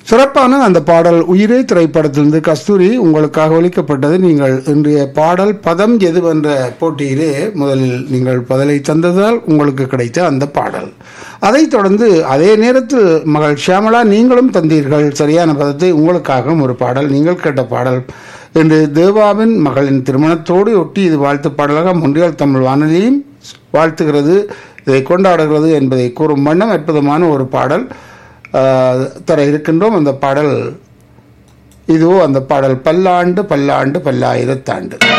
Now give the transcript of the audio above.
சிறப்பான அந்த பாடல் உயிரே திரைப்படத்திலிருந்து கஸ்தூரி உங்களுக்காக ஒலிக்கப்பட்டது நீங்கள் இன்றைய பாடல் பதம் எதுவென்ற போட்டியிலே முதலில் நீங்கள் பதிலை தந்ததால் உங்களுக்கு கிடைத்த அந்த பாடல் அதைத் தொடர்ந்து அதே நேரத்தில் மகள் ஷியாமலா நீங்களும் தந்தீர்கள் சரியான பதத்தை உங்களுக்காகவும் ஒரு பாடல் நீங்கள் கேட்ட பாடல் இன்று தேவாவின் மகளின் திருமணத்தோடு ஒட்டி இது வாழ்த்து பாடலாக முன்றியல் தமிழ் வானொலியும் வாழ்த்துகிறது இதை கொண்டாடுகிறது என்பதை கூறும் வண்ணம் அற்புதமான ஒரு பாடல் ஆஹ், தர இருக்கின்றோம் அந்த பாடல் இதுவோ அந்த பாடல் பல்லாண்டு பல்லாண்டு பல்லாயிரத்தாண்டு